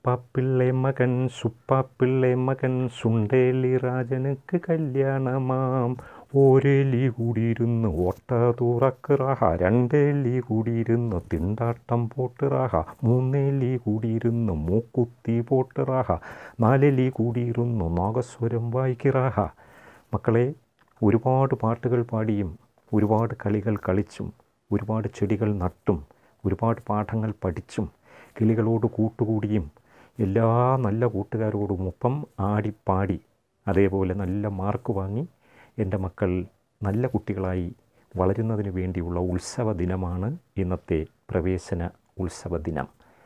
സുപ്പാപ്പിള്ളെ മകൻ സുപ്പാപ്പിള്ളെ മകൻ സുണ്ടേലി രാജനുക്ക് കല്യാണമാം ഒരേലി കൂടിയിരുന്ന് ഓട്ട തുറക്കിറാഹ രണ്ടേലി കൂടിയിരുന്ന് തിണ്ടാട്ടം പോട്ടിറാഹ മൂന്നേലി കൂടിയിരുന്ന് മൂക്കുത്തി പോട്ടിറാഹ നാലെലി കൂടിയിരുന്ന് നാഗസ്വരം വായിക്കിറാഹ മക്കളെ ഒരുപാട് പാട്ടുകൾ പാടിയും ഒരുപാട് കളികൾ കളിച്ചും ഒരുപാട് ചെടികൾ നട്ടും ഒരുപാട് പാഠങ്ങൾ പഠിച്ചും കിളികളോട് കൂട്ടുകൂടിയും എല്ലാ നല്ല കൂട്ടുകാരോടുമൊപ്പം ആടിപ്പാടി അതേപോലെ നല്ല മാർക്ക് വാങ്ങി എൻ്റെ മക്കൾ നല്ല കുട്ടികളായി വളരുന്നതിന് വേണ്ടിയുള്ള ഉത്സവ ദിനമാണ് ഇന്നത്തെ പ്രവേശന ഉത്സവ ദിനം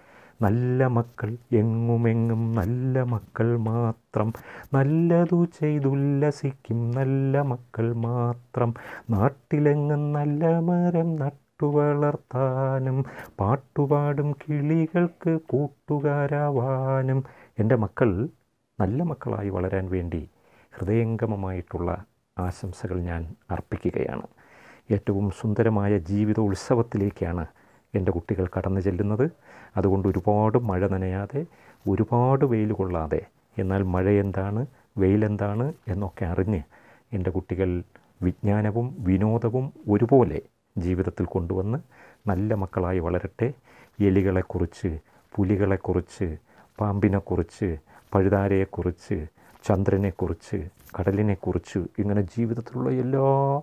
നല്ല മക്കൾ എങ്ങുമെങ്ങും നല്ല മക്കൾ മാത്രം നല്ലതു ചെയ്തുല്ലസിക്കും നല്ല മക്കൾ മാത്രം നാട്ടിലെങ്ങും നല്ല മരം നട്ടു വളർത്താനും പാട്ടുപാടും കിളികൾക്ക് കൂട്ടുകാരാവാനും എൻ്റെ മക്കൾ നല്ല മക്കളായി വളരാൻ വേണ്ടി ഹൃദയംഗമമായിട്ടുള്ള ആശംസകൾ ഞാൻ അർപ്പിക്കുകയാണ് ഏറ്റവും സുന്ദരമായ ജീവിത ഉത്സവത്തിലേക്കാണ് എൻ്റെ കുട്ടികൾ കടന്നു ചെല്ലുന്നത് അതുകൊണ്ട് ഒരുപാട് മഴ നനയാതെ ഒരുപാട് വെയിൽ കൊള്ളാതെ എന്നാൽ മഴ എന്താണ് വെയിലെന്താണ് എന്നൊക്കെ അറിഞ്ഞ് എൻ്റെ കുട്ടികൾ വിജ്ഞാനവും വിനോദവും ഒരുപോലെ ജീവിതത്തിൽ കൊണ്ടുവന്ന് നല്ല മക്കളായി വളരട്ടെ എലികളെക്കുറിച്ച് പുലികളെക്കുറിച്ച് പാമ്പിനെക്കുറിച്ച് പഴുതാരയെക്കുറിച്ച് ചന്ദ്രനെക്കുറിച്ച് കടലിനെക്കുറിച്ച് ഇങ്ങനെ ജീവിതത്തിലുള്ള എല്ലാ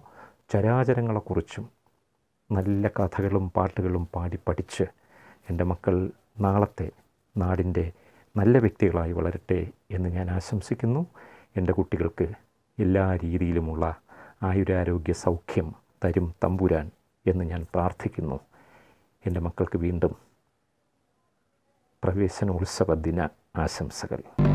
ചരാചരങ്ങളെക്കുറിച്ചും നല്ല കഥകളും പാട്ടുകളും പാടി പഠിച്ച് എൻ്റെ മക്കൾ നാളത്തെ നാടിൻ്റെ നല്ല വ്യക്തികളായി വളരട്ടെ എന്ന് ഞാൻ ആശംസിക്കുന്നു എൻ്റെ കുട്ടികൾക്ക് എല്ലാ രീതിയിലുമുള്ള ആയുരാരോഗ്യ സൗഖ്യം തരും തമ്പുരാൻ എന്ന് ഞാൻ പ്രാർത്ഥിക്കുന്നു എൻ്റെ മക്കൾക്ക് വീണ്ടും പ്രവേശനോത്സവ ദിന ആശംസകൾ